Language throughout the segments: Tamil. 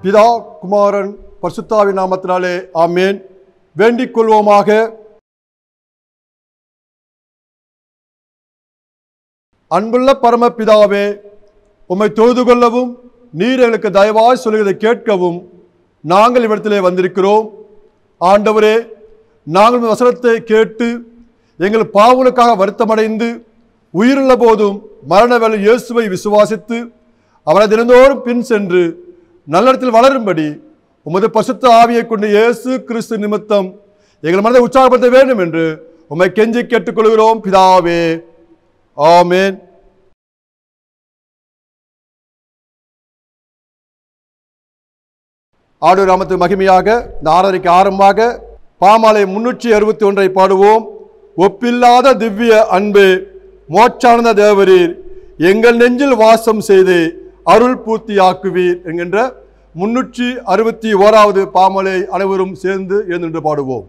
பிதா குமாரன் பரிசுத்தாவி நாமத்தினாலே ஆமேன் வேண்டிக் கொள்வோமாக அன்புள்ள பரமபிதாவே உம்மை தொழுது கொள்ளவும் நீர் எங்களுக்கு தயவாய் சொல்லுவதை கேட்கவும் நாங்கள் இவ்விடத்திலே வந்திருக்கிறோம் ஆண்டவரே நாங்கள் உமது வசனத்தை கேட்டு எங்கள் பாவங்களுக்காக வருத்தமடைந்து உயிருள்ள போதும் மரண வேலை இயேசுவை விசுவாசித்து அவரை தினந்தோறும் பின் சென்று நல்லிடத்தில் வளரும்படி உமது பசுத்த ஆவியை கொண்டு இயேசு கிறிஸ்து நிமித்தம் எங்கள் மனதை உற்சாகப்படுத்த வேண்டும் என்று உம்மை கெஞ்சி கேட்டுக்கொள்கிறோம் பிதாவே ஆமென் ஆடு ராமத்து மகிமையாக இந்த ஆராதனைக்கு ஆரம்பமாக பாமாலை முன்னூற்றி அறுபத்தி ஒன்றை பாடுவோம் ஒப்பில்லாத திவ்ய அன்பு மோட்சானந்த தேவரீர் எங்கள் நெஞ்சில் வாசம் செய்து அருள் பூர்த்தியாக்குவீர் என்கின்ற முன்னூற்றி அறுபத்தி ஓராவது பாமலை அனைவரும் சேர்ந்து எழுந்து பாடுவோம்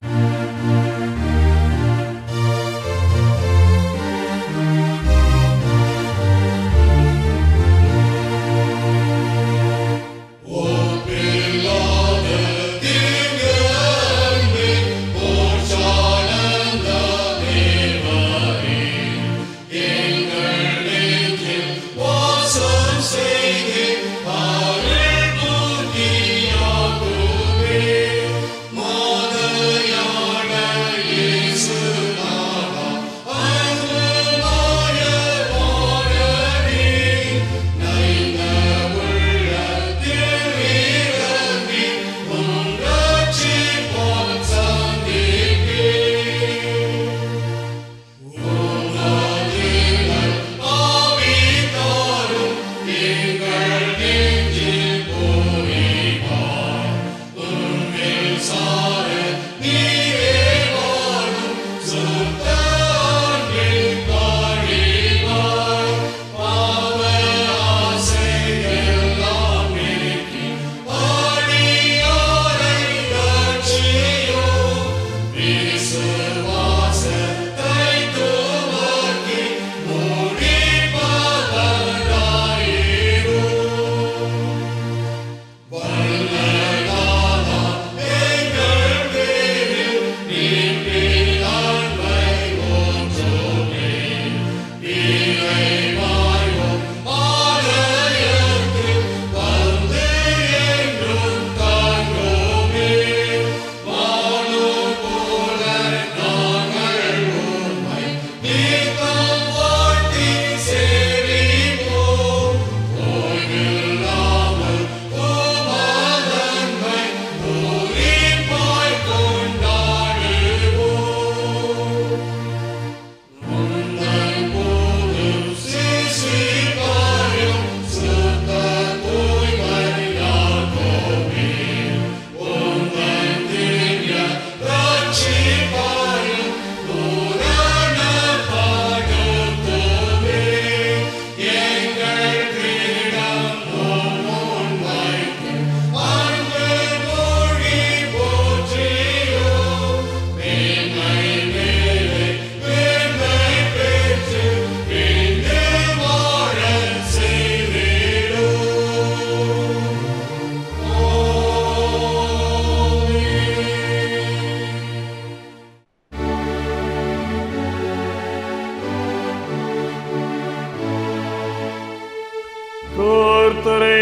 கர்த்தரே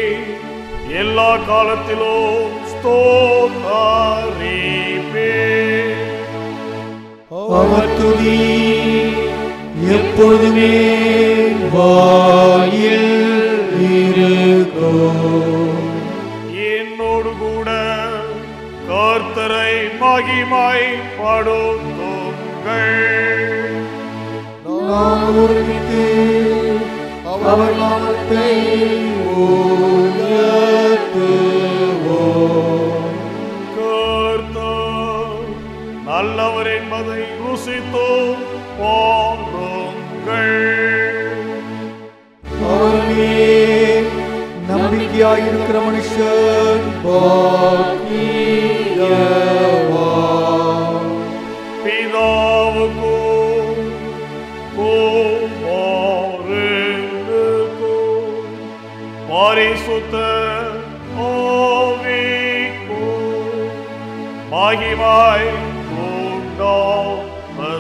எல்லா காலத்திலும் ஸ்தோத்தரிப்பே அவர் துதி எப்பொழுதுமே வாயில் இருக்கும் என்னோடு கூட கர்த்தரை மகிமை படுத்துங்கள் நாம் ஒருமித்து அவர் நாமத்தை உயர்த்துவோம் கர்த்தர் நல்லவர் என்பதை ருசித்தோ பாருங்கள் அவரே நம்பிக்கையாயிருக்கிற மனுஷன் பாக்கியவான் பிதாவுக்கும் குமாரனுக்கும் பரிசுத்த மகிமாய் உண்டாவதாக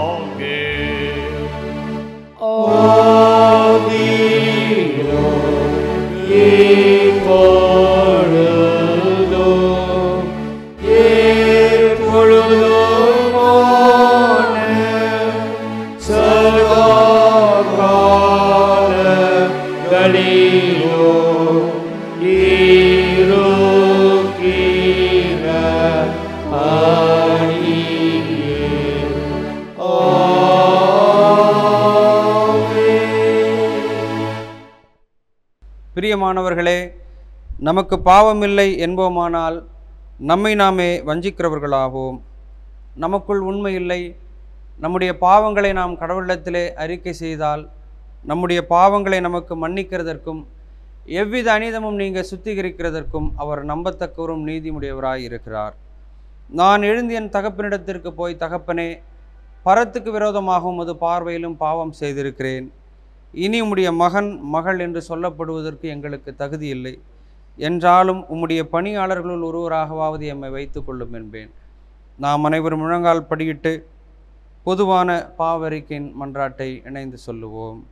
பிரியமானவர்களே நமக்கு பாவமில்லை என்போமானால் நம்மை நாமே வஞ்சிக்கிறவர்களாவோம் நமக்குள் உண்மை இல்லை நம்முடைய பாவங்களை நாம் கடவுளிடத்திலே அறிக்கை செய்தால் நம்முடைய பாவங்களை நமக்கு மன்னிக்கிறதற்கும் எவ்வித அநீதமும் நீங்கள் சுத்திகரிக்கிறதற்கும் அவர் நம்பத்தக்கவரும் நீதிமுடையவராய் இருக்கிறார் நான் எழுந்து என் தகப்பனிடத்திற்கு போய் தகப்பனே பரத்துக்கு விரோதமாக உமது பார்வையிலும் பாவம் செய்திருக்கிறேன் இனி உம்முடைய மகன் மகள் என்று சொல்லப்படுவதற்கு எங்களுக்கு தகுதி இல்லை என்றாலும் உம்முடைய பணியாளர்களுள் ஒருவராகவாவது எம்மை வைத்து கொள்ளும் என்பேன் நாம் அனைவரும் முழங்கால் படியிட்டு பொதுவான பாவரிக்கின் மன்றாட்டை இணைந்து சொல்லுவோம்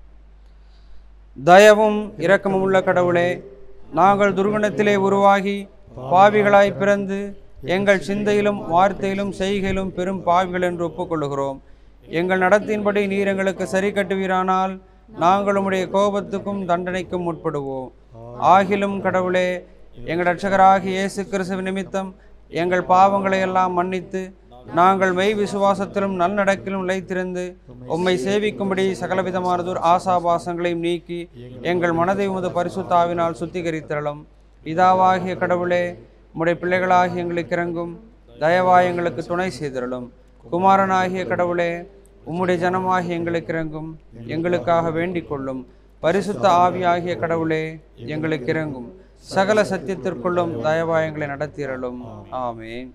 தயவும் இரக்கமும் உள்ள கடவுளே நாங்கள் துர்குணத்திலே உருவாகி பாவிகளாய் பிறந்து எங்கள் சிந்தையிலும் வார்த்தையிலும் செய்கையிலும் பெரும் பாவிகள் என்று ஒப்புக்கொள்கிறோம் எங்கள் நடத்தின்படி நீர் எங்களுக்கு சரி கட்டுவீரானால் நாங்கள் உம்முடைய கோபத்துக்கும் தண்டனைக்கும் உட்படுவோம் ஆகிலும் கடவுளே எங்கள் ரட்சகராகிய இயேசு கிறிஸ்துவ நிமித்தம் எங்கள் பாவங்களை எல்லாம் மன்னித்து நாங்கள் மெய் விசுவாசத்திலும் நல்நடக்கிலும் நிலைத்திருந்து உம்மை சேவிக்கும்படி சகலவிதமானதோர் ஆசாபாசங்களையும் நீக்கி எங்கள் மனதை உமது பரிசுத்தாவினால் சுத்திகரித்தரலும் இதாவாகிய கடவுளே உம்முடைய பிள்ளைகளாகி எங்களுக்கு இறங்கும் தயவாய் எங்களுக்கு துணை செய்திரலும் குமாரனாகிய கடவுளே உம்முடைய ஜனமாகி எங்களுக்கு இறங்கும் எங்களுக்காக வேண்டிக் கொள்ளும் பரிசுத்த ஆவியாகிய கடவுளே எங்களுக்கு இறங்கும் சகல சத்தியத்திற்குள்ளும் தயவாய் எங்களை நடத்திரலும் ஆமென்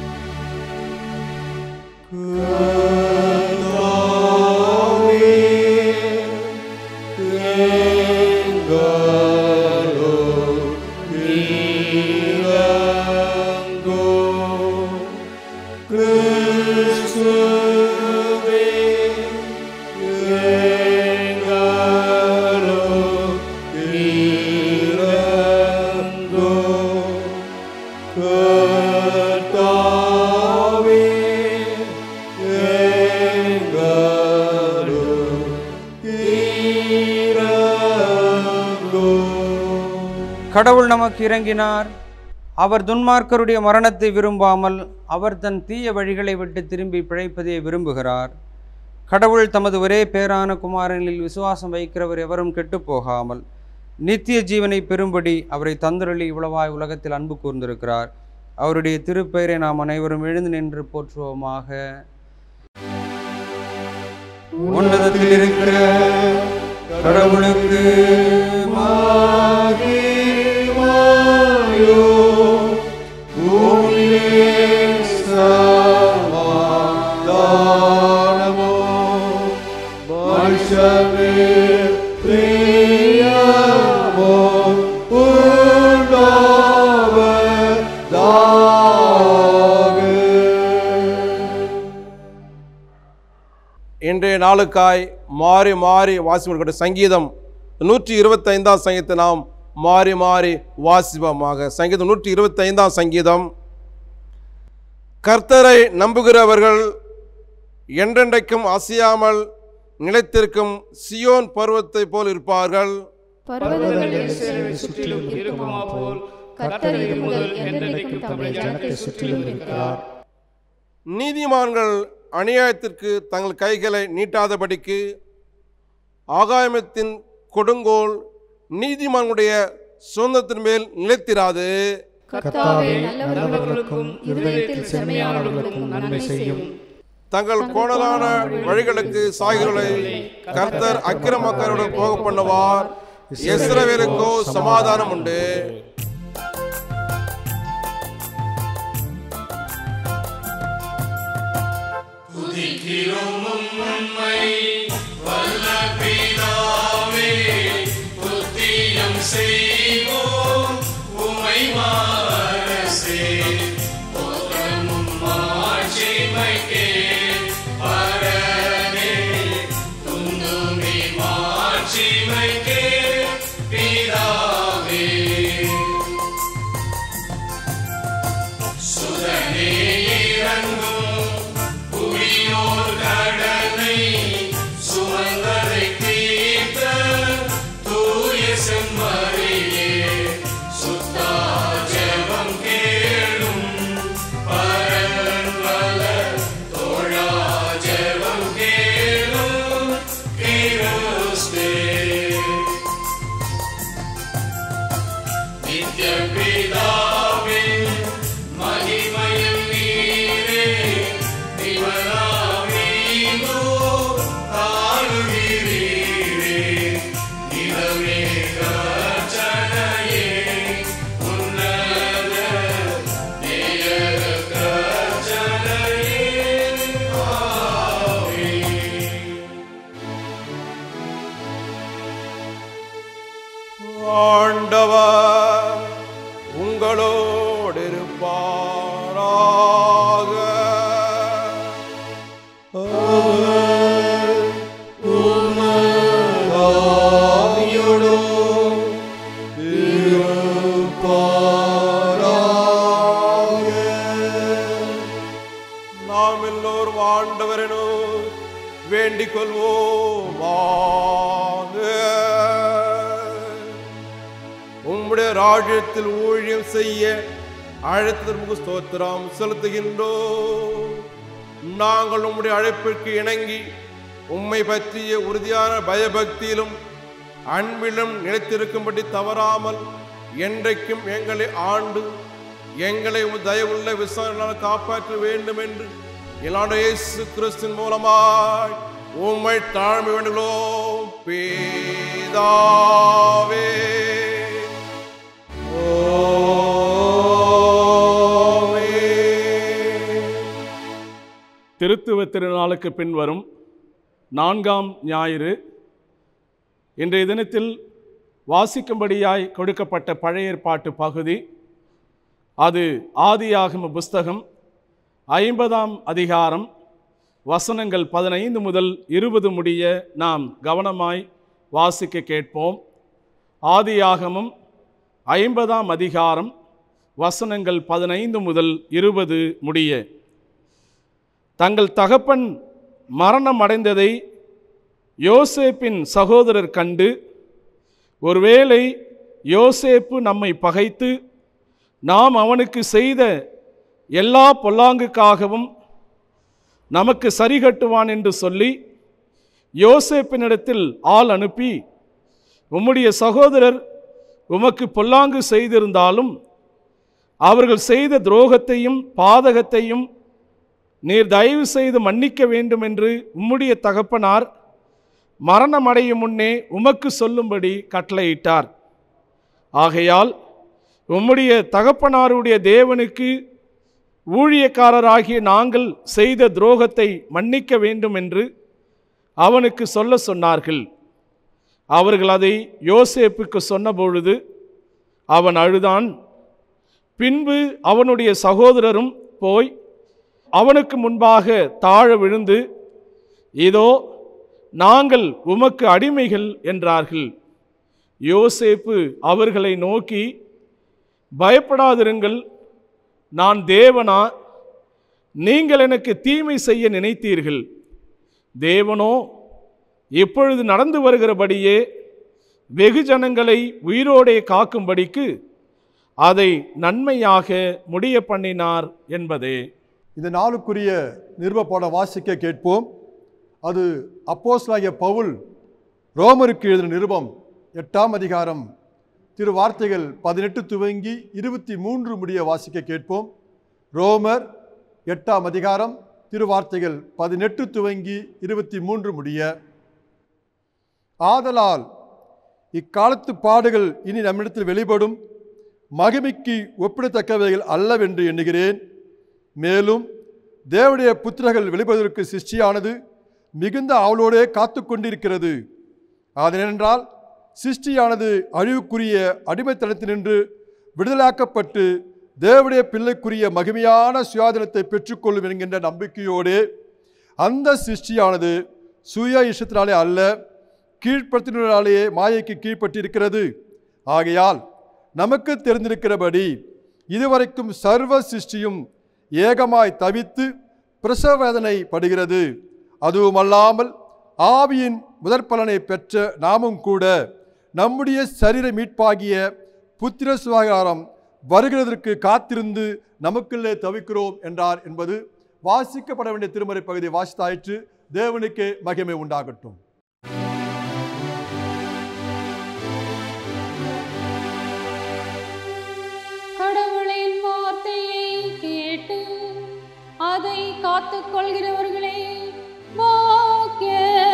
கடவுள் நமக்கு இறங்கினார் அவர் துன்மார்க்கருடைய மரணத்தை விரும்பாமல் அவர் தன் தீய வழிகளை விட்டு திரும்பி பிழைப்பதை விரும்புகிறார் கடவுள் தமது ஒரே பேரான குமாரனில் விசுவாசம் வைக்கிறவர் எவரும் கெட்டுப் போகாமல் நித்திய ஜீவனை பெறும்படி அவரை தந்தருளி இவ்வளவாய் உலகத்தில் அன்பு கூர்ந்திருக்கிறார் அவருடைய திருப்பெயரை நாம் அனைவரும் எழுந்து நின்று போற்றுவோமாக உன்னதத்தில் இருக்கிற கடவுளுக்கு இன்றைய நாளுக்காய் மாறி மாறி வாசிப்பக்கூடிய சங்கீதம் நூற்றி இருபத்தைந்தாம் சங்கீதத்தை நாம் மாறி மாறி வாசிப்போமாக சங்கீதம் நூற்றி இருபத்தைந்தாம் சங்கீதம் கர்த்தரை நம்புகிறவர்கள் என்றென்றைக்கும் அசையாமல் நிலைத்திருக்கும் சியோன் பருவத்தை போல் இருப்பார்கள் பர்வதங்கள் எருசலேமை சுற்றிலும் இருக்குமா போல் கர்த்தர் இது முதல் என்றென்றைக்கும் தம்முடைய ஜனத்தை சுற்றிலும் இருக்கிறார் நீதிமான்கள் அநியாயத்திற்கு தங்கள் கைகளை நீட்டாதபடிக்கு ஆகாயமத்தின் கொடுங்கோல் நீதிமான்களுடைய சுதந்திரத்தின் மேல் நிலைத்திராது கர்த்தாவே நல்லவர்களுக்கும் இருதயத்தில் செம்மையானவர்களுக்கும் நன்மை செய்யும் தங்கள் கோணலான வழிகளுக்கு சாய்களை கர்த்தர் அக்கிரமக்காரோடு போக பண்ணுவார் இஸ்ரவேலுக்கோ சமாதானம் உண்டு செய்வோம் உமை மாறசே நாம் எல்லோரும் ஆண்டவரனோ வேண்டிக் கொள்வோமாக உம்முடைய ராஜ்யத்தில் ஊழியம் செய்ய அழைத்ததற்கு ஸ்தோத்திரம் செலுத்துகின்றோம் நாங்கள் உம்முடைய அழைப்பிற்கு இணங்கி உம்மை பற்றிய உறுதியான பயபக்தியிலும் அன்பிலும் நிலைத்திருக்கும்படி தவறாமல் என்றைக்கும் எங்களை ஆண்டு எங்களை உம் தயவுள்ள விசாரணையால் காப்பாற்ற வேண்டும் என்று இல்லாண்ட இயேசு கிறிஸ்தின் மூலமாய் உம்மை தாழ்மை வேண்டுகிறோம் பேதாவே திருத்துவ திருநாளுக்கு பின்வரும் நான்காம் ஞாயிறு இன்றைய தினத்தில் வாசிக்கும்படியாய் கொடுக்கப்பட்ட பழைய ஏற்பாட்டு பகுதி அது ஆதியாகம புஸ்தகம் ஐம்பதாம் அதிகாரம் வசனங்கள் பதினைந்து முதல் இருபது முடிய நாம் கவனமாய் வாசிக்க கேட்போம் ஆதியாகமம் ஐம்பதாம் அதிகாரம் வசனங்கள் பதினைந்து முதல் இருபது முடிய தங்கள் தகப்பன் மரணம் அடைந்ததை யோசேப்பின் சகோதரர் கண்டு ஒருவேளை யோசேப்பு நம்மை பகைத்து நாம் அவனுக்கு செய்த எல்லா பொல்லாங்குக்காகவும் நமக்கு சரிகட்டுவான் என்று சொல்லி யோசேப்பினிடத்தில் ஆள் அனுப்பி உம்முடைய சகோதரர் உமக்கு பொல்லாங்கு செய்திருந்தாலும் அவர்கள் செய்த துரோகத்தையும் பாதகத்தையும் நீர் தயவு செய்து மன்னிக்க வேண்டும் என்று உம்முடைய தகப்பனார் மரணமடையும் முன்னே உமக்கு சொல்லும்படி கட்டளையிட்டார் ஆகையால் உம்முடைய தகப்பனாருடைய தேவனுக்கு ஊழியக்காரராகிய நாங்கள் செய்த துரோகத்தை மன்னிக்க வேண்டும் என்று அவனுக்கு சொல்ல சொன்னார்கள் அவர்கள் அதை யோசேப்புக்கு சொன்னபொழுது அவன் அழுதான் பின்பு அவனுடைய சகோதரரும் போய் அவனுக்கு முன்பாக தாழ விழுந்து இதோ நாங்கள் உமக்கு அடிமைகள் என்றார்கள் யோசேப்பு அவர்களை நோக்கி பயப்படாதிருங்கள் நான் தேவனா நீங்கள் எனக்கு தீமை செய்ய நினைத்தீர்கள் தேவனோ இப்பொழுது நடந்து வருகிறபடியே வெகு ஜனங்களை உயிரோடே காக்கும்படிக்கு அதை நன்மையாக முடிய பண்ணினார் என்பதே இந்த நாளுக்குரிய நிருபப்பாட வாசிக்க கேட்போம் அது அப்போஸ்தலனாகிய பவுல் ரோமருக்கு எழுதின நிருபம் எட்டாம் அதிகாரம் திரு வார்த்தைகள் பதினெட்டு துவங்கி இருபத்தி மூன்று முடிய வாசிக்க கேட்போம் ரோமர் எட்டாம் அதிகாரம் திருவார்த்தைகள் பதினெட்டு துவங்கி இருபத்தி மூன்று முடிய ஆதலால் இக்காலத்து பாடுகள் இனி நம்மிடத்தில் வெளிப்படும் மகிமைக்கு ஒப்பிடத்தக்கவைகள் அல்லவென்று எண்ணுகிறேன் மேலும் தேவனுடைய புத்திரர்கள் வெளிப்படுவதற்கு சிருஷ்டியானது மிகுந்த ஆவலோடே காத்து கொண்டிருக்கிறது அதனென்றால் சிருஷ்டியானது அழிவுக்குரிய அடிமைத்தனத்தினின்று விடுதலாக்கப்பட்டு தேவனுடைய பிள்ளைக்குரிய மகிமையான சுயாதீனத்தை பெற்றுக்கொள்ளும் என்கின்ற நம்பிக்கையோடே அந்த சிருஷ்டியானது சுய இஷ்டத்தினாலே அல்ல கீழ்ப்படுத்தினாலேயே மாயைக்கு கீழ்ப்பட்டிருக்கிறது ஆகையால் நமக்கு தெரிந்திருக்கிறபடி இதுவரைக்கும் சர்வ சிருஷ்டியும் ஏகமாய் தவித்து பிரசவ வேதனை படுகிறது அதுவுமல்லாமல் ஆவியின் முதற்பலனை பெற்ற நாமும் கூட நம்முடைய சரீர மீட்பாகிய புத்திர சுகாரம் வருகிறதற்கு காத்திருந்து நமக்குள்ளே தவிக்கிறோம் என்றார் என்பது வாசிக்கப்பட வேண்டிய திருமறை பகுதி வாசித்தாயிற்று தேவனுக்கே மகிமை உண்டாகட்டும் கடவுளின் வார்த்தையை கேட்டு அதை காத்துக் கொள்கிறவர்களே பாக்கியவான்கள்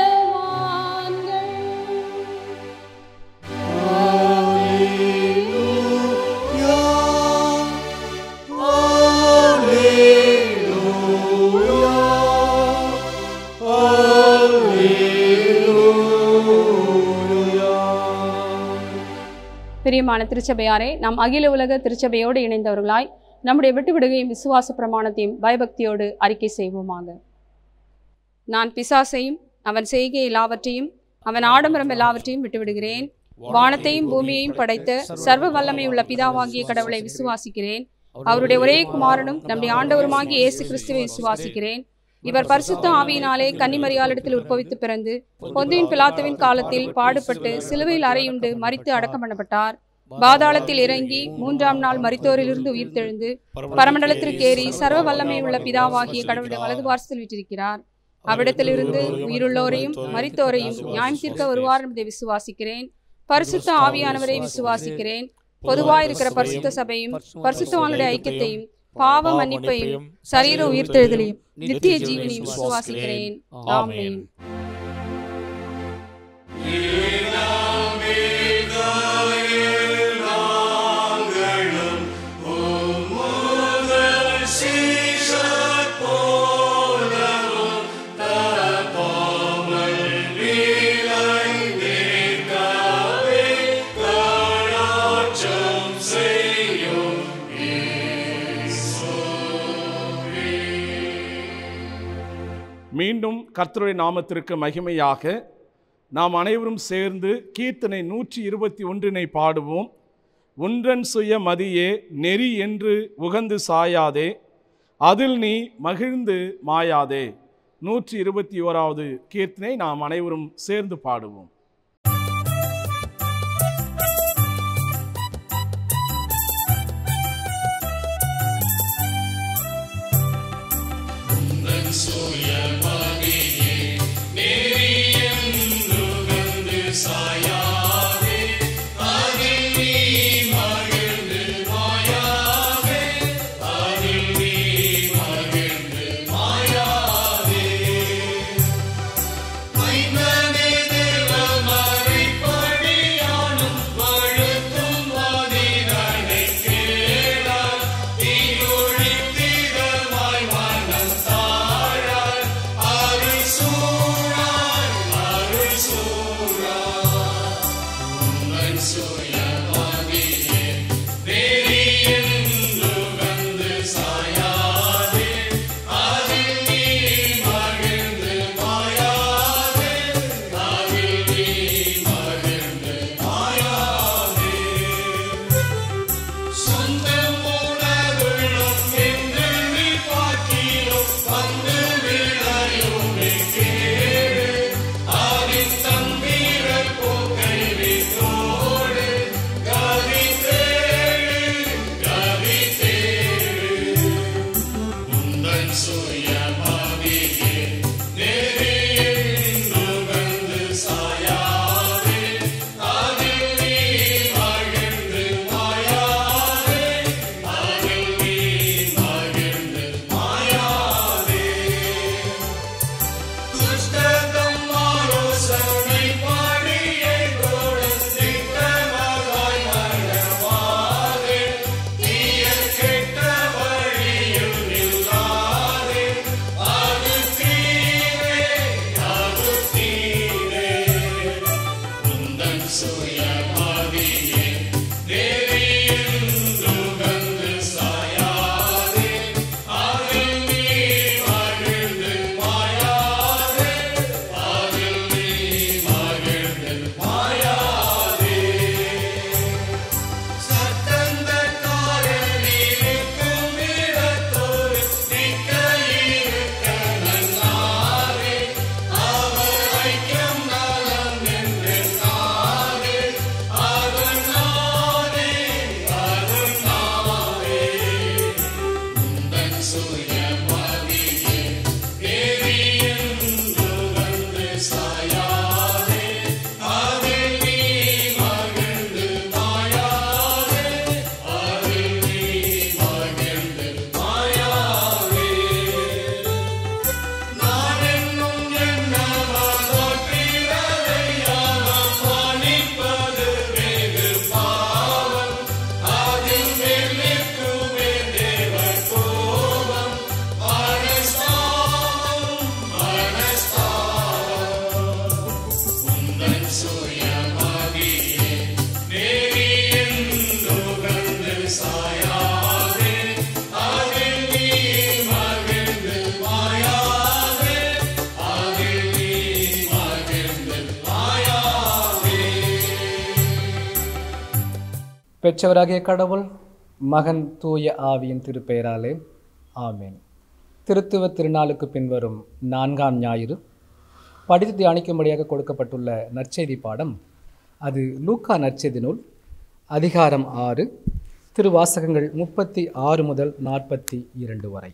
பிரியமான திருச்சபையாரே நாம் அகில உலக திருச்சபையோடு இணைந்தவர்களாய் நம்முடைய விட்டுவிடுகையும் விசுவாச பிரமாணத்தையும் பயபக்தியோடு அறிக்கை செய்வோமாக நான் பிசாசையும் அவன் செய்கை எல்லாவற்றையும் அவன் ஆடம்பரம் எல்லாவற்றையும் விட்டுவிடுகிறேன் வானத்தையும் பூமியையும் படைத்த சர்வ வல்லமை உள்ள பிதாவாகிய கடவுளை விசுவாசிக்கிறேன் அவருடைய ஒரே குமாரனும் நம்முடைய ஆண்டவருமாகிய இயேசு கிறிஸ்துவை விசுவாசிக்கிறேன் இவர் பரிசுத்த ஆவியினாலே கன்னிமரியாளிடத்தில் உற்பவித்து பிறந்து பொந்தியின் பிலாத்துவின் காலத்தில் பாடுபட்டு சிலுவையில் அறையுண்டு மரித்து அடக்கம் பண்ணப்பட்டார் பாதாளத்தில் இறங்கி மூன்றாம் நாள் மரித்தோரிலிருந்து உயிர்த்தெழுந்து பரமண்டலத்திற்கு ஏறி சர்வ வல்லமை உள்ள பிதாவாகிய கடவுளுடைய வலது பார்சத்தில் விட்டிருக்கிறார் அவ்விடத்திலிருந்து உயிருள்ளோரையும் மரித்தோரையும் நியாயம் தீர்க்க வருவார் என்பதை விசுவாசிக்கிறேன் பரிசுத்த ஆவியானவரை விசுவாசிக்கிறேன் பொதுவாயிருக்கிற பரிசுத்த சபையும் பரிசுத்தவானுடைய ஐக்கியத்தையும் பாவ மன்னிப்பையும் சரீர உயிர்த்தெழுதலையும் நித்திய ஜீவனையும் விசுவாசிக்கிறேன் ஆமென் மீண்டும் கர்த்தருடைய நாமத்திற்கு மகிமையாக நாம் அனைவரும் சேர்ந்து கீர்த்தனை நூற்றி இருபத்தி ஒன்றினை பாடுவோம் ஒன்றன் சுய மதியே நெறி என்று உகந்து சாயாதே அதில் நீ மகிழ்ந்து மாயாதே நூற்றி இருபத்தி ஓராவது கீர்த்தனை நாம் அனைவரும் சேர்ந்து பாடுவோம் பெற்றவராகிய கடவுள் மகன் தூய ஆவியின் திருப்பெயராலே ஆமென் திருத்துவ திருநாளுக்கு பின்வரும் நான்காம் ஞாயிறு படித்து தியானிக்கும்படியாக கொடுக்கப்பட்டுள்ள நற்செய்தி பாடம் அது லூக்கா நற்செய்தி நூல் அதிகாரம் ஆறு திருவாசகங்கள் முப்பத்தி ஆறு முதல் நாற்பத்தி இரண்டு வரை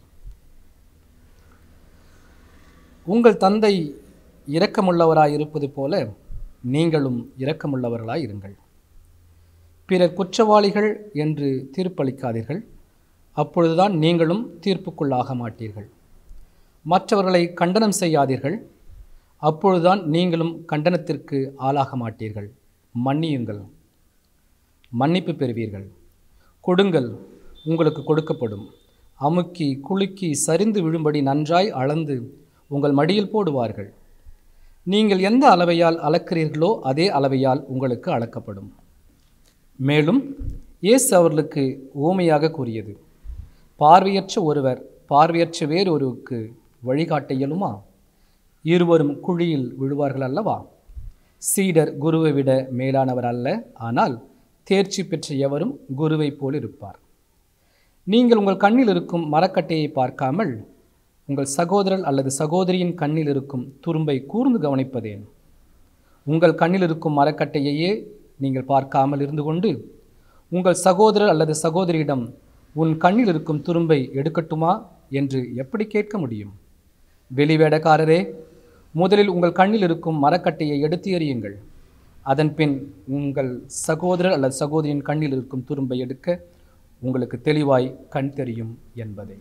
உங்கள் தந்தை இரக்கமுள்ளவராய் இருப்பது போல நீங்களும் இரக்கமுள்ளவர்களாய் இருங்கள் பிறர் குற்றவாளிகள் என்று தீர்ப்பளிக்காதீர்கள் அப்பொழுதுதான் நீங்களும் தீர்ப்புக்குள்ளாக மாட்டீர்கள் மற்றவர்களை கண்டனம் செய்யாதீர்கள் அப்பொழுதுதான் நீங்களும் கண்டனத்திற்கு ஆளாக மாட்டீர்கள் மன்னியுங்கள் மன்னிப்பு பெறுவீர்கள் கொடுங்கள் உங்களுக்கு கொடுக்கப்படும் அமுக்கி குலுக்கி சரிந்து விழும்படி நன்றாய் அளந்து உங்கள் மடியில் போடுவார்கள் நீங்கள் எந்த அளவையால் அளக்கிறீர்களோ அதே அளவையால் உங்களுக்கு அளக்கப்படும் மேலும் இயேசு அவர்களுக்கு ஊமையாக கூறியது பார்வையற்ற ஒருவர் பார்வையற்ற வேறொருவருக்கு வழிகாட்ட இயலுமா இருவரும் குழியில் விழுவார்கள் அல்லவா சீடர் குருவை விட மேலானவர் அல்ல ஆனால் தேர்ச்சி பெற்ற எவரும் குருவைப் போல் இருப்பார் நீங்கள் உங்கள் கண்ணில் இருக்கும் மரக்கட்டையை பார்க்காமல் உங்கள் சகோதரர் அல்லது சகோதரியின் கண்ணில் இருக்கும் துரும்பை கூர்ந்து கவனிப்பதேன் உங்கள் கண்ணில் இருக்கும் மரக்கட்டையையே நீங்கள் பார்க்காமல் இருந்து கொண்டு உங்கள் சகோதரர் அல்லது சகோதரியிடம் உன் கண்ணில் இருக்கும் துரும்பை எடுக்கட்டுமா என்று எப்படி கேட்க முடியும் வெளிவேடக்காரரே முதலில் உங்கள் கண்ணில் இருக்கும் மரக்கட்டையை எடுத்து எறியுங்கள் அதன் பின் உங்கள் சகோதரர் அல்லது சகோதரியின் கண்ணில் இருக்கும் துரும்பை எடுக்க உங்களுக்கு தெளிவாய் கண் தெரியும் என்பதை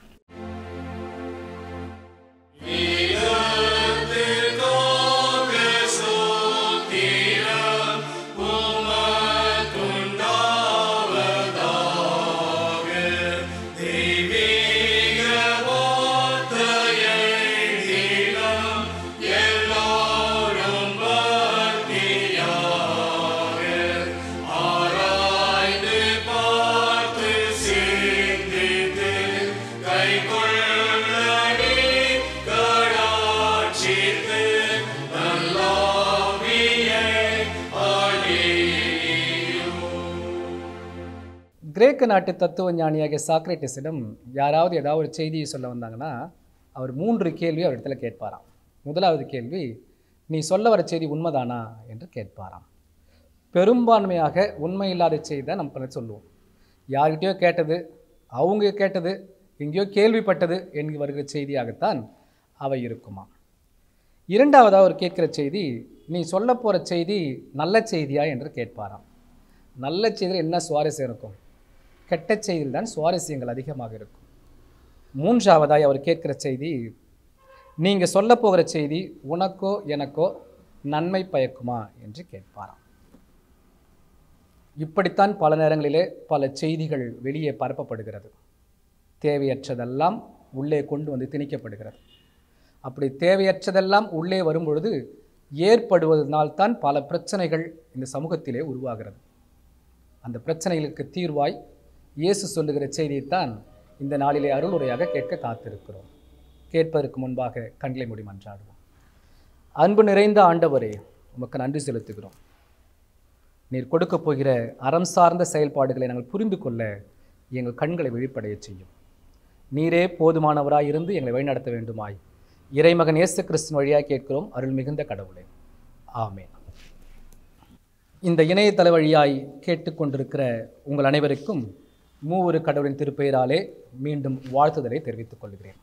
கிரேக்க நாட்டு தத்துவ ஞானியாகிய சாக்ரேட்டிஸிடம் யாராவது ஏதாவது ஒரு செய்தியை சொல்ல வந்தாங்கன்னா அவர் மூன்று கேள்வி அவர் இடத்துல கேட்பாராம் முதலாவது கேள்வி நீ சொல்ல வர செய்தி உண்மைதானா என்று கேட்பாராம் பெரும்பான்மையாக உண்மை இல்லாத செய்தி தான் நம்ம பண்ண சொல்லுவோம் யார்கிட்டயோ கேட்டது அவங்க கேட்டது எங்கேயோ கேள்விப்பட்டது என்று வருகிற செய்தியாகத்தான் அவை இருக்குமா இரண்டாவதாக அவர் கேட்கிற செய்தி நீ சொல்ல போகிற செய்தி நல்ல செய்தியா என்று கேட்பாராம் நல்ல செய்தியில் என்ன சுவாரஸ்யம் இருக்கும் கெட்ட செய்தியில் தான் சுவாரஸ்யங்கள் அதிகமாக இருக்கும் மூன்றாவதாய் அவர் கேட்கிற செய்தி நீங்கள் சொல்ல போகிற செய்தி உனக்கோ எனக்கோ நன்மை பயக்குமா என்று கேட்பாராம் இப்படித்தான் பல நேரங்களிலே பல செய்திகள் வெளியே பரப்பப்படுகிறது தேவையற்றதெல்லாம் உள்ளே கொண்டு வந்து திணிக்கப்படுகிறது அப்படி தேவையற்றதெல்லாம் உள்ளே வரும்பொழுது ஏற்படுவதனால்தான் பல பிரச்சனைகள் இந்த சமூகத்திலே உருவாகிறது அந்த பிரச்சனைகளுக்கு தீர்வாய் இயேசு சொல்லுகிற செய்தியைத்தான் இந்த நாளிலே அருளுரையாக கேட்க காத்திருக்கிறோம் கேட்பதற்கு முன்பாக கண்களை மூடி மன்றாடுவோம் அன்பு நிறைந்த ஆண்டவரே உமக்கு நன்றி செலுத்துகிறோம் நீர் கொடுக்கப் போகிற அறம் சார்ந்த செயல்பாடுகளை நாங்கள் புரிந்து கொள்ள எங்கள் கண்களை விழிப்படைய செய்யும் நீரே போதுமானவராய் இருந்து எங்களை வழிநடத்த வேண்டுமாய் இறைமகன் இயேசு கிறிஸ்துவின் வழியாக கேட்கிறோம் அருள் மிகுந்த கடவுளே ஆமென் இந்த இணையதள வழியாய் கேட்டுக்கொண்டிருக்கிற உங்கள் அனைவருக்கும் மூவொரு கடவுளின் திருப்பெயராலே மீண்டும் வாழ்த்துதலை தெரிவித்துக் கொள்கிறேன்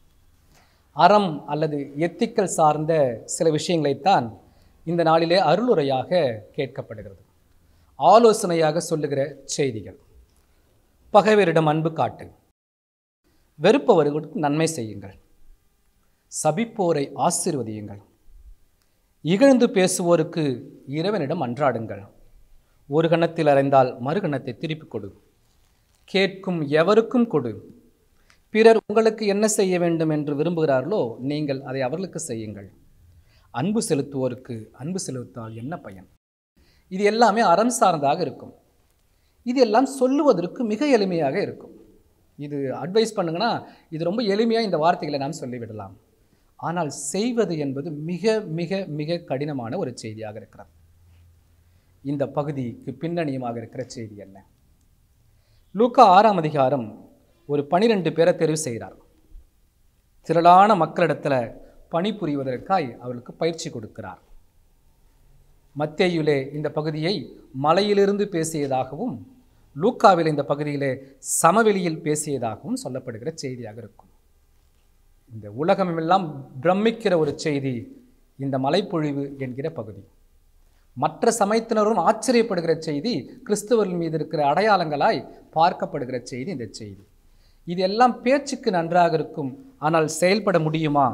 அறம் அல்லது எத்திக்கல் சார்ந்த சில விஷயங்களைத்தான் இந்த நாளிலே அருளுரையாக கேட்கப்படுகிறது ஆலோசனையாக சொல்லுகிற செய்திகள் பகைவரிடம் அன்பு காட்டு வெறுப்பவர்களுக்கு நன்மை செய்யுங்கள் சபிப்போரை ஆசீர்வதியுங்கள் இகழ்ந்து பேசுவோருக்கு இறைவனிடம் அன்றாடுங்கள் ஒரு கணத்தில் அறைந்தால் மறுகணத்தை திருப்பிக் கொடு கேட்கும் எவருக்கும் கொடு பிறர் உங்களுக்கு என்ன செய்ய வேண்டும் என்று விரும்புகிறார்களோ நீங்கள் அதை அவர்களுக்கு செய்யுங்கள் அன்பு செலுத்துவோருக்கு அன்பு செலுத்தால் என்ன பயன் இது எல்லாமே அறம் சார்ந்ததாக இருக்கும் இது எல்லாம் சொல்லுவதற்கு மிக எளிமையாக இருக்கும் இது அட்வைஸ் பண்ணுங்கன்னா இது ரொம்ப எளிமையாக இந்த வார்த்தைகளை நாம் சொல்லிவிடலாம் ஆனால் செய்வது என்பது மிக மிக மிக கடினமான ஒரு செய்தியாக இருக்கிறது இந்த பகுதிக்கு பின்னணியமாக இருக்கிற செய்தி என்ன லூக்கா ஆறாம் அதிகாரம் ஒரு பனிரெண்டு பேரை தெரிவு செய்கிறார் திரளான மக்களிடத்தில் பணிபுரிவதற்காய் அவர்களுக்கு பயிற்சி கொடுக்கிறார் மத்தேயுலே இந்த பகுதியை மலையிலிருந்து பேசியதாகவும் லூக்காவில் இந்த பகுதியிலே சமவெளியில் பேசியதாகவும் சொல்லப்படுகிற செய்தியாக இருக்கும் இந்த உலகமெல்லாம் பிரமிக்கிற ஒரு செய்தி இந்த மலைப்பொழிவு என்கிற பகுதி மற்ற சமயத்தினரும் ஆச்சரியப்படுகிற செய்தி கிறிஸ்தவர்கள் மீது இருக்கிற அடையாளங்களாய் பார்க்கப்படுகிற செய்தி இந்த செய்தி இது எல்லாம் பேச்சுக்கு நன்றாக இருக்கும் ஆனால் செயல்பட முடியுமா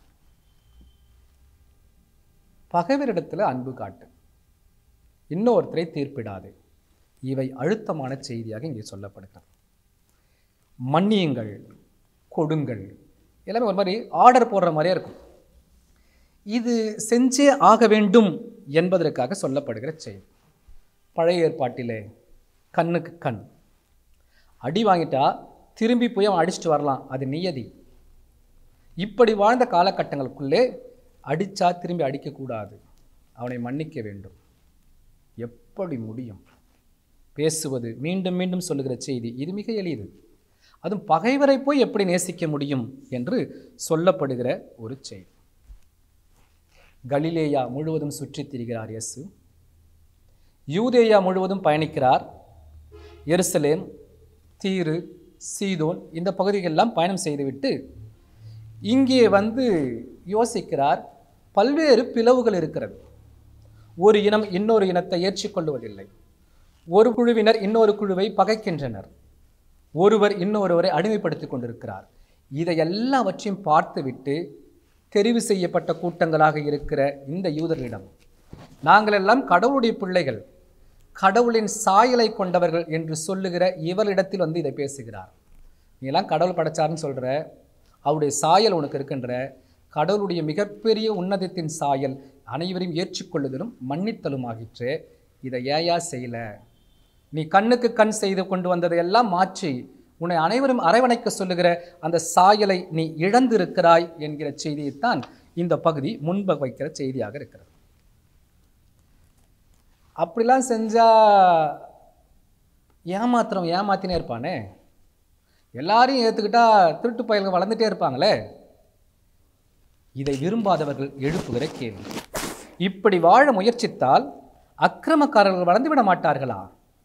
பகைவரிடத்தில் அன்பு காட்டு இன்னொருத்தரை தீர்ப்பிடாது இவை அழுத்தமான செய்தியாக இங்கே சொல்லப்படுகிறது மன்னியுங்கள் கொடுங்கள் எல்லாமே ஒரு மாதிரி ஆர்டர் போடுற மாதிரியே இருக்கும் இது செஞ்சே ஆக வேண்டும் என்பதற்காக சொல்லப்படுகிற செய்தி பழைய ஏற்பாட்டிலே கண்ணுக்கு கண் அடி வாங்கிட்டா திரும்பி போய் அவன் அடிச்சுட்டு வரலாம் அது நியதி இப்படி வாழ்ந்த காலகட்டங்களுக்குள்ளே அடிச்சா திரும்பி அடிக்கக்கூடாது அவனை மன்னிக்க வேண்டும் எப்படி முடியும் பேசுவது மீண்டும் மீண்டும் சொல்லுகிற செய்தி இது மிக எளிது அதுவும் பகைவரை போய் எப்படி நேசிக்க முடியும் என்று சொல்லப்படுகிற ஒரு செய்தி கலிலேயா முழுவதும் சுற்றித் திரிகிறார் இயேசு யூதேயா முழுவதும் பயணிக்கிறார் எருசலேம் தீரு சீதோன் இந்த பகுதிகளெல்லாம் பயணம் செய்துவிட்டு இங்கே வந்து யோசிக்கிறார் பல்வேறு பிளவுகள் இருக்கிறது ஒரு இனம் இன்னொரு இனத்தை ஏற்றுக்கொள்வதில்லை ஒரு குழுவினர் இன்னொரு குழுவை பகைக்கின்றனர் ஒருவர் இன்னொருவரை அடிமைப்படுத்திக் கொண்டிருக்கிறார் இதை எல்லாவற்றையும் பார்த்துவிட்டு தெரிவு செய்யப்பட்ட கூட்டங்களாக இருக்கிற இந்த யூதர்களிடம் நாங்கள் எல்லாம் கடவுளுடைய பிள்ளைகள் கடவுளின் சாயலை கொண்டவர்கள் என்று சொல்லுகிற இவரிடத்தில் வந்து இதை பேசுகிறார் நீ எல்லாம் கடவுள் படைச்சாருன்னு சொல்கிற அவருடைய சாயல் உனக்கு இருக்கின்ற கடவுளுடைய மிகப்பெரிய உன்னதத்தின் சாயல் அனைவரையும் ஏற்றுக்கொள்ளுதலும் மன்னித்தலும் ஆகிற்று இதை ஏயா செய்யல நீ கண்ணுக்கு கண் செய்து கொண்டு வந்ததையெல்லாம் மாற்றி உன்னை அனைவரும் அரவணைக்க சொல்லுகிற அந்த சாயலை நீ இழந்திருக்கிறாய் என்கிற செய்தியைத்தான் இந்த பகுதி முன்ப வைக்கிற செய்தியாக இருக்கிறது அப்படிலாம் செஞ்சா ஏமாத்திரம் ஏமாத்தினே இருப்பானே எல்லாரையும் ஏற்றுக்கிட்டா திருட்டு பயல்கள் வளர்ந்துட்டே இருப்பாங்களே இதை விரும்பாதவர்கள் எழுப்புகிற கேள்வி இப்படி வாழ முயற்சித்தால் அக்கிரமக்காரர்கள் வளர்ந்து விட மாட்டார்களா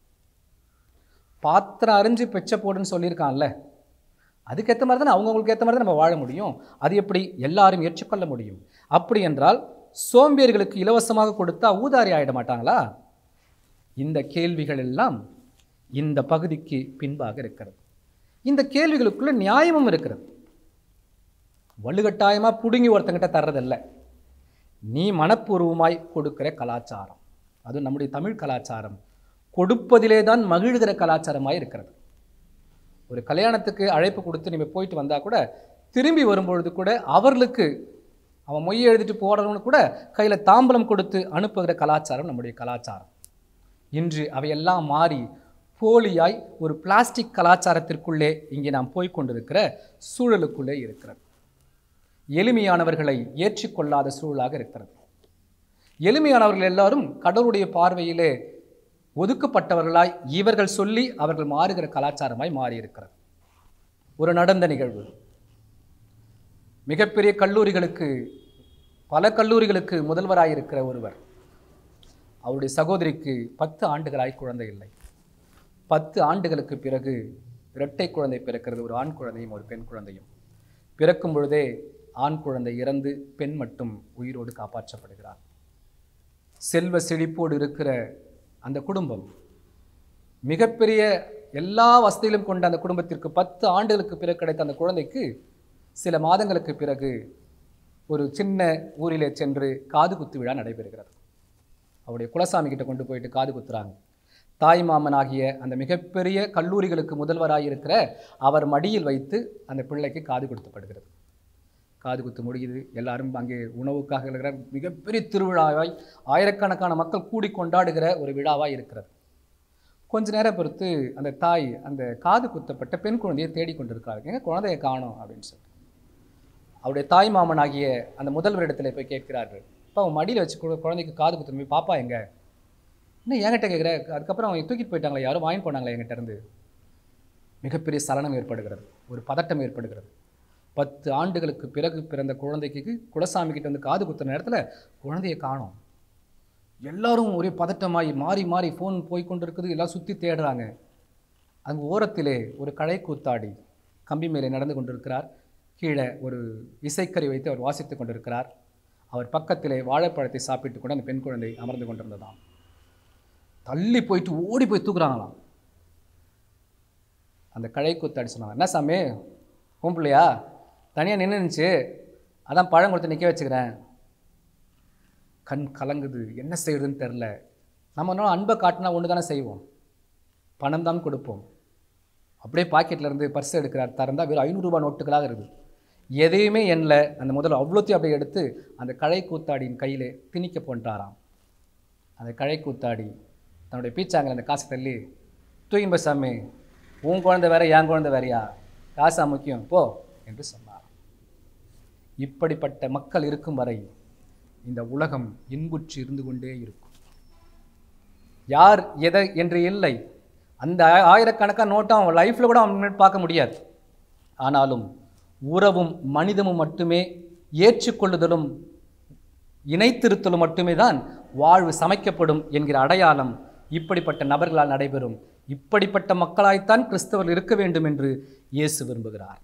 பாத்திரம் அறிஞ்சு பெச்ச போடுன்னு சொல்லியிருக்கான்ல அதுக்கேற்ற மாதிரி தான் அவங்கவுங்களுக்கு ஏற்ற மாதிரி தான் நம்ம வாழ முடியும் அது எப்படி எல்லாரும் ஏற்றுக்கொள்ள முடியும் அப்படி என்றால் சோம்பேறிகளுக்கு இலவசமாக கொடுத்தா ஊதாரி ஆயிட மாட்டாங்களா இந்த கேள்விகள் எல்லாம் இந்த பகுதிக்கு பின்பாக இருக்கிறது இந்த கேள்விகளுக்குள்ள நியாயமும் இருக்கிறது வலுக்கட்டாயமாக பிடுங்கி ஒருத்தங்கிட்ட தர்றதில்ல நீ மனப்பூர்வமாய் கொடுக்கிற கலாச்சாரம் அது நம்முடைய தமிழ் கலாச்சாரம் கொடுப்பதிலே தான் மகிழ்கிற கலாச்சாரமாய் இருக்கிறது ஒரு கல்யாணத்துக்கு அழைப்பு கொடுத்து நீங்கள் போயிட்டு வந்தால் கூட திரும்பி வரும்பொழுது கூட அவர்களுக்கு அவன் மொய் எழுதிட்டு போகிறவனு கூட கையில் தாம்பலம் கொடுத்து அனுப்புகிற கலாச்சாரம் நம்முடைய கலாச்சாரம் இன்று அவையெல்லாம் மாறி போலியாய் ஒரு பிளாஸ்டிக் கலாச்சாரத்திற்குள்ளே இங்கே நாம் போய்க் கொண்டிருக்கிற சூழலுக்குள்ளே இருக்கிறது எளிமையானவர்களை ஏற்றுக்கொள்ளாத சூழலாக இருக்கிறது எளிமையானவர்கள் எல்லாரும் கடவுளுடைய பார்வையிலே ஒதுக்கப்பட்டவர்களாய் இவர்கள் சொல்லி அவர்கள் மாறுகிற கலாச்சாரமாய் மாறியிருக்கிறது ஒரு நடந்த நிகழ்வு மிகப்பெரிய கல்லூரிகளுக்கு பல கல்லூரிகளுக்கு முதல்வராயிருக்கிற ஒருவர் அவருடைய சகோதரிக்கு பத்து ஆண்டுகளாய் குழந்தை இல்லை பத்து ஆண்டுகளுக்கு பிறகு இரட்டை குழந்தை பிறக்கிறது ஒரு ஆண் குழந்தையும் ஒரு பெண் குழந்தையும் பிறக்கும் பொழுதே ஆண் குழந்தை இறந்து பெண் மட்டும் உயிரோடு காப்பாற்றப்படுகிறார் செல்வ செழிப்போடு இருக்கிற அந்த குடும்பம் மிகப்பெரிய எல்லா வசதியிலும் கொண்ட அந்த குடும்பத்திற்கு பத்து ஆண்டுகளுக்கு பிறகு கிடைத்த அந்த குழந்தைக்கு சில மாதங்களுக்கு பிறகு ஒரு சின்ன ஊரிலே சென்று காது குத்து விழா நடைபெறுகிறது அவருடைய குலசாமி கிட்ட கொண்டு போயிட்டு காது குத்துறாங்க தாய் மாமன் ஆகிய அந்த மிகப்பெரிய கல்லூரிகளுக்கு முதல்வராக இருக்கிற அவர் மடியில் வைத்து அந்த பிள்ளைக்கு காது கொடுத்தப்படுகிறது காது குத்து முடியுது எல்லாரும் அங்கே உணவுக்காக இருக்கிற மிகப்பெரிய திருவிழாவாய் ஆயிரக்கணக்கான மக்கள் கூடி கொண்டாடுகிற ஒரு விழாவாய் இருக்கிறது கொஞ்ச நேரம் பொறுத்து அந்த தாய் அந்த காது குத்தப்பட்ட பெண் குழந்தையை தேடிக்கொண்டிருக்கிறார் எங்க குழந்தையை காணோம் அப்படின்னு சொல்லிட்டு அவருடைய தாய் மாமன் ஆகிய அந்த முதல்வரிடத்தில் போய் கேட்கிறார்கள் இப்போ அவன் மடியில் வச்சு கு- குழந்தைக்கு காது குத்துற போய் பாப்பா எங்க இன்னும் என்கிட்ட கேட்குற அதுக்கப்புறம் அவங்க தூக்கிட்டு போயிட்டாங்களே யாரும் வாங்கி போனாங்களே என்கிட்ட இருந்து மிகப்பெரிய சலனம் ஏற்படுகிறது ஒரு பதட்டம் ஏற்படுகிறது பத்து ஆண்டுகளுக்கு பிறகு பிறந்த குழந்தைக்கு குலசாமி கிட்ட வந்து காது குத்துற நேரத்தில் குழந்தையை காணோம் எல்லாரும் ஒரே பதட்டமாகி மாறி மாறி ஃபோன் போய் கொண்டிருக்குது எல்லாம் சுற்றி தேடுறாங்க அங்கு ஓரத்திலே ஒரு கழை கூத்தாடி கம்பி மேலே நடந்து கொண்டிருக்கிறார் கீழே ஒரு இசைக்கறி வைத்து அவர் வாசித்துக் கொண்டிருக்கிறார் அவர் பக்கத்திலே வாழைப்பழத்தை சாப்பிட்டு கூட அந்த பெண் குழந்தை அமர்ந்து கொண்டிருந்ததாம் தள்ளி போயிட்டு ஓடி போய் தூக்குறாங்களாம் அந்த கழை கூத்தாடி சொன்னாங்க என்ன சாமி கும்பிள்ளையா தனியாக நின்று இருந்துச்சு அதான் பழம் கொடுத்து நிற்க வச்சுக்கிறேன் கண் கலங்குது என்ன செய்யறதுன்னு தெரில நம்ம இன்னும் அன்பை காட்டினா ஒன்று தானே செய்வோம் பணம் தான் கொடுப்போம் அப்படியே பாக்கெட்ல இருந்து பர்ஸ் எடுக்கிறார் திறந்தா வெறும் ஐநூறுரூபா நோட்டுகளாக இருக்குது எதையுமே எண்ணில் அந்த முதல்ல அவ்வளோத்தையும் அப்படியே எடுத்து அந்த கழை கூத்தாடியின் கையிலே திணிக்க போன்றாராம் அந்த கழை கூத்தாடி தன்னுடைய பீச்சாங்கல் அந்த காசு தள்ளி தூக்கின் சாமி உன் குழந்தை வேற என் குழந்தை வேறையா காசா முக்கியம் போ என்று சொன்னார் இப்படிப்பட்ட மக்கள் இருக்கும் வரை இந்த உலகம் இன்புற்று இருந்து கொண்டே இருக்கும் யார் எதை என்று இல்லை அந்த ஆ- ஆயிரக்கணக்கான நோட்டை அவன் லைஃப்பில் கூட அவன் முன்னாடி பார்க்க முடியாது ஆனாலும் உறவும் மனிதமும் மட்டுமே ஏற்றுக்கொள்ளுதலும் இணைத்திருத்தலும் மட்டுமே தான் வாழ்வு சமைக்கப்படும் என்கிற அடையாளம் இப்படிப்பட்ட நபர்களால் நடைபெறும் இப்படிப்பட்ட மக்களாய்த்தான் கிறிஸ்தவர் இருக்க வேண்டும் என்று இயேசு விரும்புகிறார்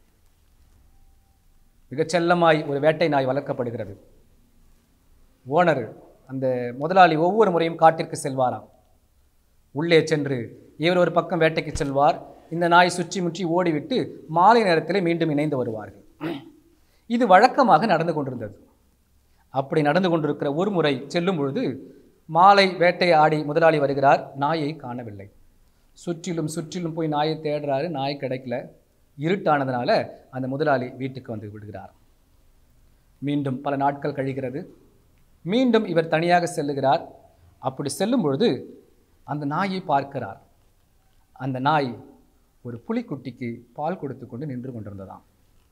மிகச் செல்லமாய் ஒரு வேட்டை நாய் வளர்க்கப்படுகிறது ஓனர் அந்த முதலாளி ஒவ்வொரு முறையும் காட்டிற்கு செல்வாராம் உள்ளே சென்று இவர் ஒரு பக்கம் வேட்டைக்கு செல்வார் இந்த நாய் சுற்றி முற்றி ஓடிவிட்டு மாலை நேரத்திலே மீண்டும் இணைந்து வருவார்கள் இது வழக்கமாக நடந்து கொண்டிருந்தது அப்படி நடந்து கொண்டிருக்கிற ஒரு முறை செல்லும் பொழுது மாலை வேட்டை ஆடி முதலாளி வருகிறார் நாயை காணவில்லை சுற்றிலும் சுற்றிலும் போய் நாயை தேடுறாரு நாய் கிடைக்கல இருட்டானதுனால அந்த முதலாளி வீட்டுக்கு வந்து விடுகிறார் மீண்டும் பல நாட்கள் கழிகிறது மீண்டும் இவர் தனியாக செல்லுகிறார் அப்படி செல்லும் பொழுது அந்த நாயை பார்க்கிறார் அந்த நாய் ஒரு புலிக்குட்டிக்கு பால் கொடுத்து கொண்டு நின்று கொண்டிருந்ததாம்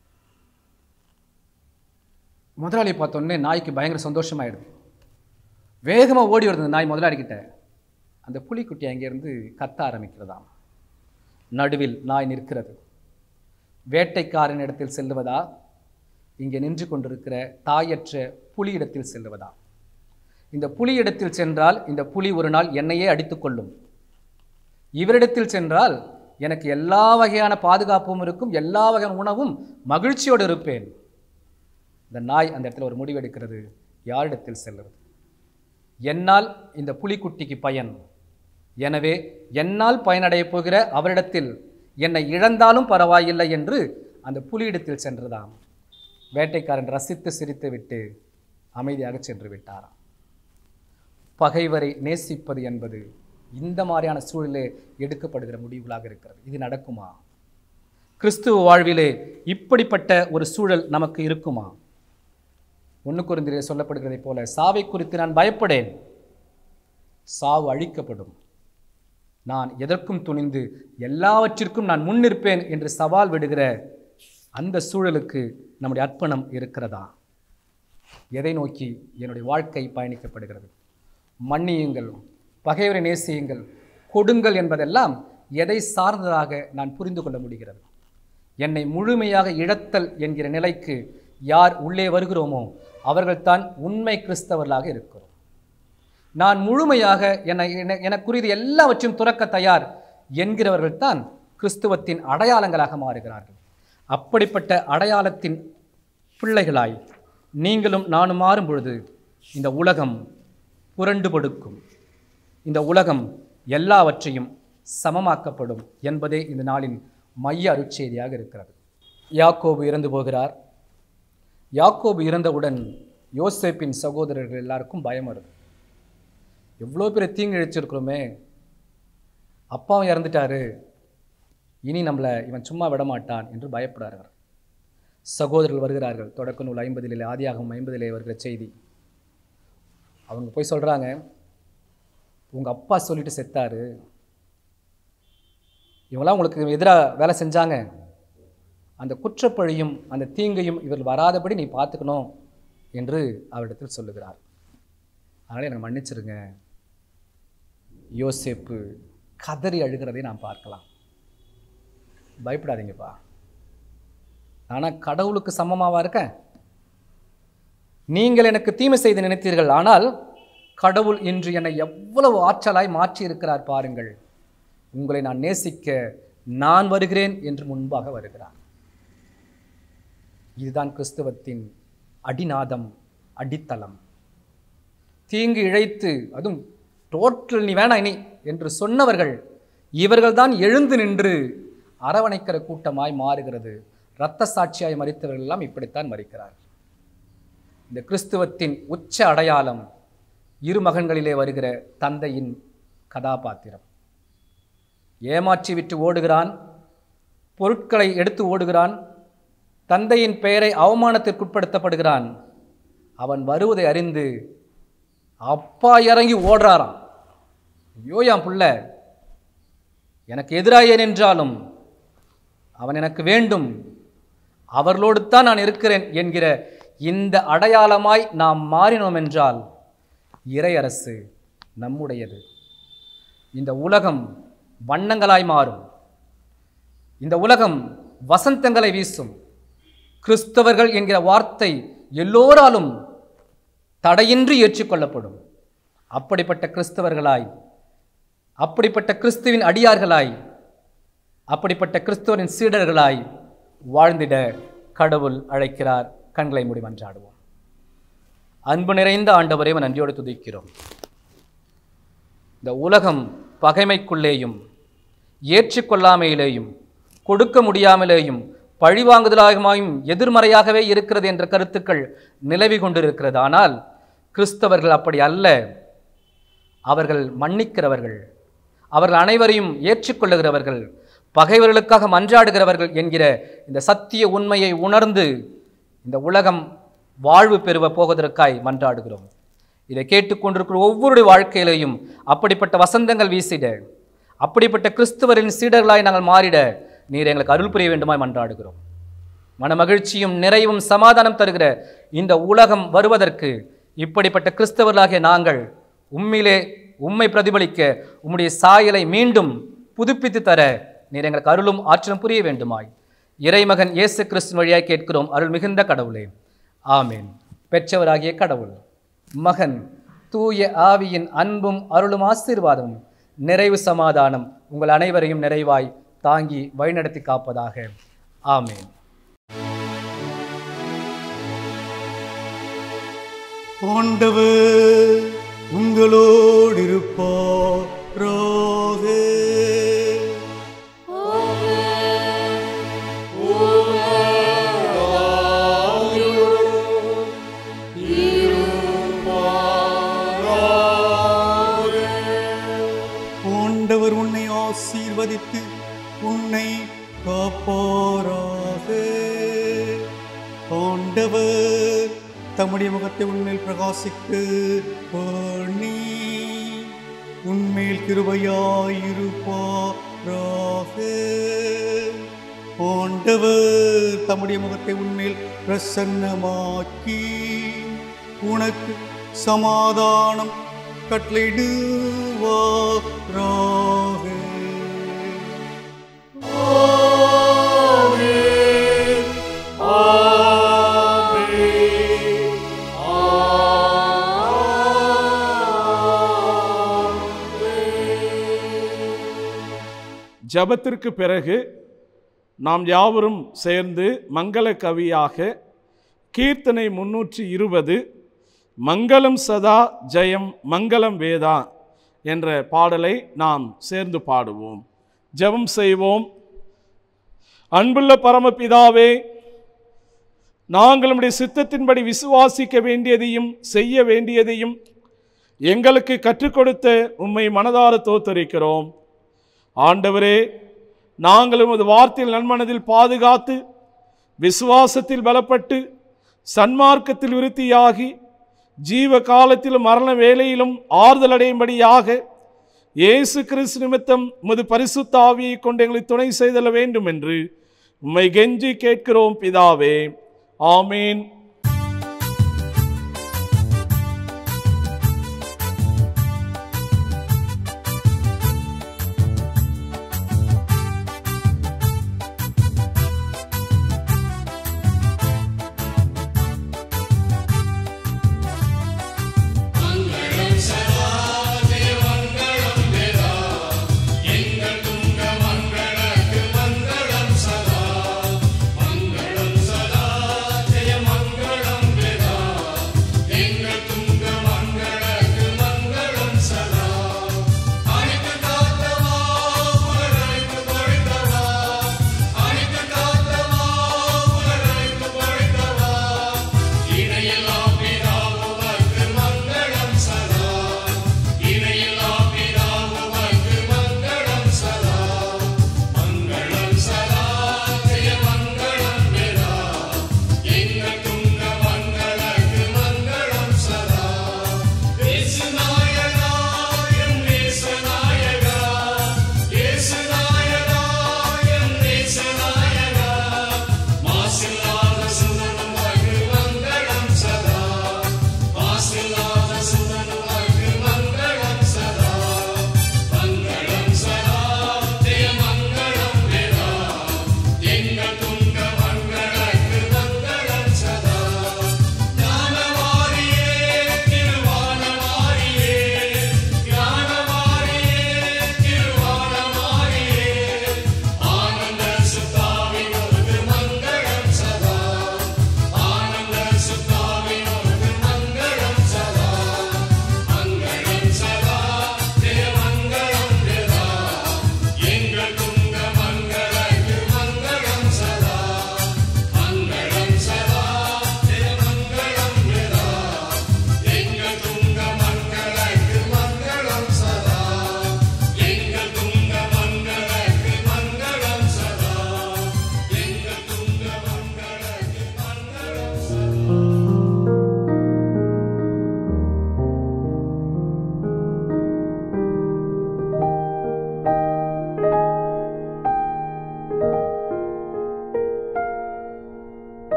முதலாளி பார்த்தோன்னே நாய்க்கு பயங்கர சந்தோஷமாயிடுது வேகமாக ஓடி வருது அந்த நாய் முதலாளிக்கிட்ட அந்த புலிக்குட்டி அங்கேருந்து கத்த ஆரம்பிக்கிறதாம் நடுவில் நாய் நிற்கிறது வேட்டைக்காரன் இடத்தில் செல்லுவதா இங்கே நின்று கொண்டிருக்கிற தாயற்ற புலியிடத்தில் செல்லுவதா இந்த புலியிடத்தில் சென்றால் இந்த புலி ஒரு நாள் என்னையே அடித்துக்கொள்ளும் இவரிடத்தில் சென்றால் எனக்கு எல்லா வகையான பாதுகாப்பும் இருக்கும் எல்லா வகையான உணவும் மகிழ்ச்சியோடு இருப்பேன் இந்த நாய் அந்த இடத்துல ஒரு முடிவெடுக்கிறது யாரிடத்தில் செல்லுவது என்னால் இந்த புலிக்குட்டிக்கு பயன் எனவே என்னால் பயனடையப் போகிற அவரிடத்தில் என்னை இழந்தாலும் பரவாயில்லை என்று அந்த புலியிடத்தில் சென்றதாம் வேட்டைக்காரன் ரசித்து சிரித்து விட்டு அமைதியாக சென்று விட்டாராம் பகைவரை நேசிப்பது என்பது இந்த மாதிரியான சூழலே எடுக்கப்படுகிற முடிவுகளாக இருக்கிறது இது நடக்குமா கிறிஸ்துவ வாழ்விலே இப்படிப்பட்ட ஒரு சூழல் நமக்கு இருக்குமா ஒன்று குருந்திலே சொல்லப்படுகிறதைப் போல சாவை குறித்து நான் பயப்படேன் சாவு அழிக்கப்படும் நான் எதற்கும் துணிந்து எல்லாவற்றிற்கும் நான் முன்னிற்பேன் என்று சவால் விடுகிற அந்த சூழலுக்கு நம்முடைய அர்ப்பணம் இருக்கிறதா எதை நோக்கி என்னுடைய வாழ்க்கை பயணிக்கப்படுகிறது மன்னியுங்கள் பகைவரை நேசியுங்கள் கொடுங்கள் என்பதெல்லாம் எதை சார்ந்ததாக நான் புரிந்து கொள்ள முடிகிறது என்னை முழுமையாக இழத்தல் என்கிற நிலைக்கு யார் உள்ளே வருகிறோமோ அவர்கள்தான் உண்மை கிறிஸ்தவர்களாக இருக்கிறோம் நான் முழுமையாக என்னை என- எனக்குரியது எல்லாவற்றையும் துறக்க தயார் என்கிறவர்கள் தான் கிறிஸ்துவத்தின் அடையாளங்களாக மாறுகிறார்கள் அப்படிப்பட்ட அடையாளத்தின் பிள்ளைகளாய் நீங்களும் நானும் மாறும் பொழுது இந்த உலகம் புரண்டு படுக்கும் இந்த உலகம் எல்லாவற்றையும் சமமாக்கப்படும் என்பதே இந்த நாளின் மைய அருட்செய்தியாக இருக்கிறது யாக்கோபு இறந்து போகிறார் யாக்கோபு இறந்தவுடன் யோசேப்பின் சகோதரர்கள் எல்லாருக்கும் பயம் வருது எவ்வளோ பெரிய தீங்கு இழைச்சிருக்கிறோமே அப்பாவும் இறந்துட்டாரு இனி நம்மளை இவன் சும்மா விடமாட்டான் என்று பயப்படுறார்கள் சகோதரர்கள் வருகிறார்கள் தொடக்க நூல் ஐம்பதிலே ஆதியாகம் ஐம்பதிலே வருகிற செய்தி அவங்க போய் சொல்கிறாங்க உங்கள் அப்பா சொல்லிட்டு செத்தாரு இவங்களாம் உங்களுக்கு எதிராக வேலை செஞ்சாங்க அந்த குற்றப்பழியும் அந்த தீங்கையும் இவர்கள் வராதபடி நீ பார்த்துக்கணும் என்று அவரிடத்தில் சொல்லுகிறார் அதனால் எனக்கு மன்னிச்சிருங்க யோசேப்பு கதறி அழுகிறதை நாம் பார்க்கலாம் பயப்படாதீங்கப்பா ஆனால் கடவுளுக்கு சமமாவா இருக்கேன் நீங்கள் எனக்கு தீமை செய்து நினைத்தீர்கள் ஆனால் கடவுள் இன்று என்னை எவ்வளவு ஆற்றலாய் மாற்றி இருக்கிறார் பாருங்கள் உங்களை நான் நேசிக்க நான் வருகிறேன் என்று முன்பாக வருகிறார் இதுதான் கிறிஸ்தவத்தின் அடிநாதம் அடித்தளம் தீங்கு இழைத்து அதுவும் டோட்டல் நீ வேணாம் இனி என்று சொன்னவர்கள் இவர்கள்தான் எழுந்து நின்று அரவணைக்கிற கூட்டமாய் மாறுகிறது இரத்த சாட்சியாய் மறித்தவர்கள் எல்லாம் இப்படித்தான் மறிக்கிறார் இந்த கிறிஸ்துவத்தின் உச்ச அடையாளம் இரு மகன்களிலே வருகிற தந்தையின் கதாபாத்திரம் ஏமாற்றி விட்டு ஓடுகிறான் பொருட்களை எடுத்து ஓடுகிறான் தந்தையின் பெயரை அவமானத்திற்குட்படுத்தப்படுகிறான் அவன் வருவதை அறிந்து அப்பா இறங்கி ஓடுறாராம் ஐயோ என் புள்ள எனக்கு எதிராக நின்றாலும் அவன் எனக்கு வேண்டும் அவர்களோடு தான் நான் இருக்கிறேன் என்கிற இந்த அடையாளமாய் நாம் மாறினோம் என்றால் இறையரசு நம்முடையது இந்த உலகம் வண்ணங்களாய் மாறும் இந்த உலகம் வசந்தங்களை வீசும் கிறிஸ்தவர்கள் என்கிற வார்த்தை எல்லோராலும் தடையின்றி ஏற்றுக்கொள்ளப்படும் அப்படிப்பட்ட கிறிஸ்தவர்களாய் அப்படிப்பட்ட கிறிஸ்துவின் அடியார்களாய் அப்படிப்பட்ட கிறிஸ்துவரின் சீடர்களாய் வாழ்ந்திட கடவுள் அழைக்கிறார் கண்களை மூடி மன்றாடுவோம் அன்பு நிறைந்த ஆண்டவரை நன்றியோடு துதிக்கிறோம் இந்த உலகம் பகைமைக்குள்ளேயும் ஏற்றுக்கொள்ளாமையிலேயும் கொடுக்க முடியாமலேயும் பழிவாங்குதலாகவும் எதிர்மறையாகவே இருக்கிறது என்ற கருத்துக்கள் நிலவி கொண்டிருக்கிறது ஆனால் கிறிஸ்தவர்கள் அப்படி அல்ல அவர்கள் மன்னிக்கிறவர்கள் அவர்கள் அனைவரையும் ஏற்றுக்கொள்ளுகிறவர்கள் பகைவர்களுக்காக மன்றாடுகிறவர்கள் என்கிற இந்த சத்திய உண்மையை உணர்ந்து இந்த உலகம் வாழ்வு பெறுவ போவதற்காய் மன்றாடுகிறோம் இதை கேட்டுக்கொண்டிருக்கிற ஒவ்வொருடைய வாழ்க்கையிலையும் அப்படிப்பட்ட வசந்தங்கள் வீசிட அப்படிப்பட்ட கிறிஸ்துவரின் சீடர்களாய் நாங்கள் மாறிட நீர் எங்களுக்கு அருள் புரிய வேண்டுமாய் மன்றாடுகிறோம் மனமகிழ்ச்சியும் நிறைவும் சமாதானம் தருகிற இந்த உலகம் வருவதற்கு இப்படிப்பட்ட கிறிஸ்தவர்களாகிய நாங்கள் உம்மிலே உம்மை பிரதிபலிக்க உம்முடைய சாயலை மீண்டும் புதுப்பித்து தர நீர் எங்களுக்கு அருளும் ஆற்றலும் புரிய வேண்டுமாய் இறைமகன் இயேசு கிறிஸ்துவின் வழியாய் கேட்கிறோம் அருள் மிகுந்த கடவுளே ஆமேன் பெற்றவராகிய கடவுள் மகன் தூய ஆவியின் அன்பும் அருளும் ஆசீர்வாதமும் நிறைவு சமாதானம் உங்கள் அனைவரையும் நிறைவாய் தாங்கி வழிநடத்தி காப்பதாக ஆமேன் ஆண்டவர் உங்களோடு இருப்பாராக ஆண்டவர் உன்னை ஆசீர்வதித்து உன்னை காப்பாராக ஆண்டவர் தம்முடைய முகத்தை உன்மேல் பிரகாசிக்க பண்ணி உன்மேல் கிருபையாயிருப்பாராக ஆண்டவர் தம்முடைய முகத்தை உன்மேல் பிரசன்னமாக்கி உனக்கு சமாதானம் கட்டளையிடுவாராக ஜபத்திற்கு பிறகு நாம் யாவரும் சேர்ந்து மங்கள கவியாக கீர்த்தனை முன்னூற்றி இருபது மங்களம் சதா ஜெயம் மங்களம் வேதா என்ற பாடலை நாம் சேர்ந்து பாடுவோம் ஜெபம் செய்வோம் அன்புள்ள பரமபிதாவே நாங்கள் நம்முடைய சித்தத்தின்படி விசுவாசிக்க வேண்டியதையும் செய்ய வேண்டியதையும் எங்களுக்கு கற்றுக் கொடுத்த உம்மை மனதார தோத்தரிக்கிறோம் ஆண்டவரே நாங்கள் உமது வார்த்தையில் நன்மனதில் பாதுகாத்து விசுவாசத்தில் பலப்பட்டு சன்மார்க்கத்தில் விருத்தியாகி ஜீவ காலத்திலும் மரண வேலையிலும் ஆறுதல் அடையும்படியாக இயேசு கிறிஸ்து நிமித்தம் உமது பரிசுத்த ஆவியை கொண்டு எங்களை துணை செய்தல வேண்டும் என்று உம்மை கெஞ்சி கேட்கிறோம் பிதாவே ஆமீன்